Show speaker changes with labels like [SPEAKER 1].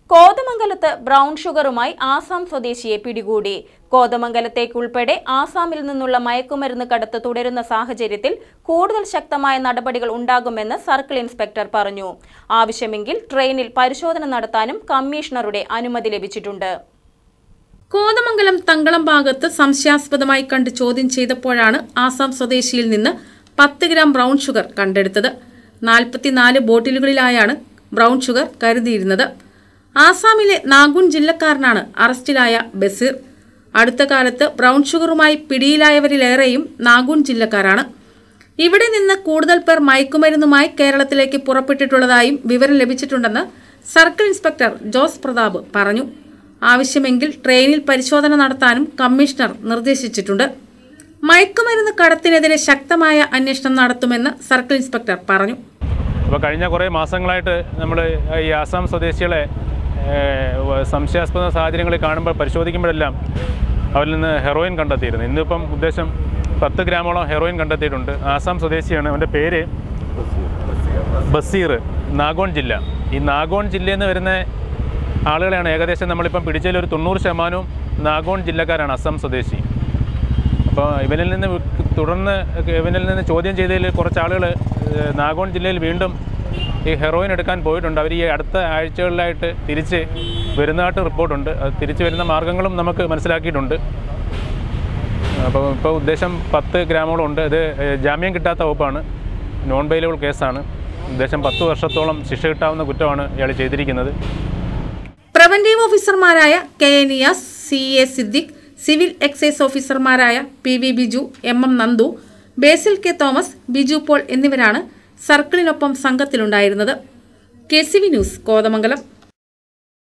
[SPEAKER 1] കോതമംഗലത്ത് ബ്രൗൺ ഷുഗറുമായി ആസാം സ്വദേശിയെ പിടികൂടി കോതമംഗലത്തേക്കുൾപ്പെടെ ആസാമിൽ നിന്നുള്ള മയക്കുമരുന്ന് കടത്ത് തുടരുന്ന സാഹചര്യത്തിൽ കൂടുതൽ ശക്തമായ നടപടികൾ ഉണ്ടാകുമെന്ന് സർക്കിൾ ഇൻസ്പെക്ടർ പറഞ്ഞു ആവശ്യമെങ്കിൽ ട്രെയിനിൽ പരിശോധന നടത്താനും കമ്മീഷണറുടെ അനുമതി ലഭിച്ചിട്ടുണ്ട്
[SPEAKER 2] കോതമംഗലം തങ്കളം ഭാഗത്ത് സംശയാസ്പദമായി കണ്ട് ചോദ്യം ചെയ്തപ്പോഴാണ് ആസാം സ്വദേശിയിൽ നിന്ന് പത്ത് ഗ്രാം ബ്രൗൺ ഷുഗർ കണ്ടെടുത്തത് നാൽപ്പത്തിനാല് ബോട്ടിലുകളിലായാണ് ബ്രൗൺ ഷുഗർ കരുതിയിരുന്നത് ആസാമിലെ നാഗുൺ ജില്ലക്കാരനാണ് അറസ്റ്റിലായ ബസീർ അടുത്ത കാലത്ത് ബ്രൗൺ ഷുഗറുമായി പിടിയിലായവരിലേറെയും നാഗുൺ ജില്ലക്കാരാണ് ഇവിടെ നിന്ന് കൂടുതൽ പേർ മയക്കുമരുന്നുമായി കേരളത്തിലേക്ക് പുറപ്പെട്ടിട്ടുള്ളതായും വിവരം ലഭിച്ചിട്ടുണ്ടെന്ന് സർക്കിൾ ഇൻസ്പെക്ടർ ജോസ് പ്രതാപ് പറഞ്ഞു ആവശ്യമെങ്കിൽ ട്രെയിനിൽ പരിശോധന നടത്താനും കമ്മീഷണർ നിർദ്ദേശിച്ചിട്ടുണ്ട് മയക്കുമരുന്ന് കടത്തിനെതിരെ ശക്തമായ അന്വേഷണം നടത്തുമെന്ന് സർക്കിൾ ഇൻസ്പെക്ടർ പറഞ്ഞു
[SPEAKER 3] അപ്പോൾ കഴിഞ്ഞ കുറേ മാസങ്ങളായിട്ട് നമ്മൾ ഈ ആസാം സ്വദേശികളെ ഏഹ്, വ- സംശയാസ്പദ സാഹചര്യങ്ങളിൽ കാണുമ്പോൾ പരിശോധിക്കുമ്പോഴെല്ലാം അവരിൽ നിന്ന് ഹെറോയിൻ കണ്ടെത്തിയിരുന്നു ഇന്നിപ്പം ഉദ്ദേശം പത്ത് ഗ്രാമോളം ഹെറോയിൻ കണ്ടെത്തിയിട്ടുണ്ട് ആസാം സ്വദേശിയാണ് അവൻ്റെ പേര് ബസീർ നാഗോൺ ജില്ല ഈ നാഗോൺ ജില്ലയിൽ നിന്ന് വരുന്ന ആളുകളെയാണ് ഏകദേശം നമ്മളിപ്പം പിടിച്ചതിൽ ഒരു തൊണ്ണൂറ് ശതമാനവും നാഗോൺ ജില്ലക്കാരാണ് അസം സ്വദേശി അപ്പോൾ ഇവനിൽ നിന്ന് വി- തുടർന്ന് ഇവനിൽ നിന്ന് ചോദ്യം ചെയ്തതിൽ കുറച്ച് ആളുകൾ നാഗോൺ ജില്ലയിൽ വീണ്ടും ഈ ഹെറോയിൻ എടുക്കാൻ പോയിട്ടുണ്ട് അവർ ഈ അടുത്ത ആഴ്ചകളിലായിട്ട് തിരിച്ച് വരുന്നതായിട്ട് റിപ്പോർട്ടുണ്ട് അത് തിരിച്ച് വരുന്ന മാർഗങ്ങളും നമുക്ക് മനസ്സിലാക്കിയിട്ടുണ്ട് അപ്പോൾ ഇപ്പോൾ ഉദ്ദേശം പത്ത് ഗ്രാമോളം ഉണ്ട് ഇത് ഏഹ്, ജാമ്യം കിട്ടാത്ത വകുപ്പാണ് നോൺ ബെയിലബിൾ കേസാണ് ഉദ്ദേശം പത്ത് വർഷത്തോളം ശിക്ഷ കിട്ടാവുന്ന കുറ്റമാണ് ഇയാൾ ചെയ്തിരിക്കുന്നത്
[SPEAKER 2] പ്രിവന്റീവ് ഓഫീസർമാരായ K A Niyas C A Siddique civil excise ഓഫീസർമാരായ P V Biju M M Nandu Basil K Thomas Biju Paul എന്നിവരാണ് സർക്കിളിനൊപ്പം സംഘത്തിലുണ്ടായിരുന്നത് K C V news Kothamangalam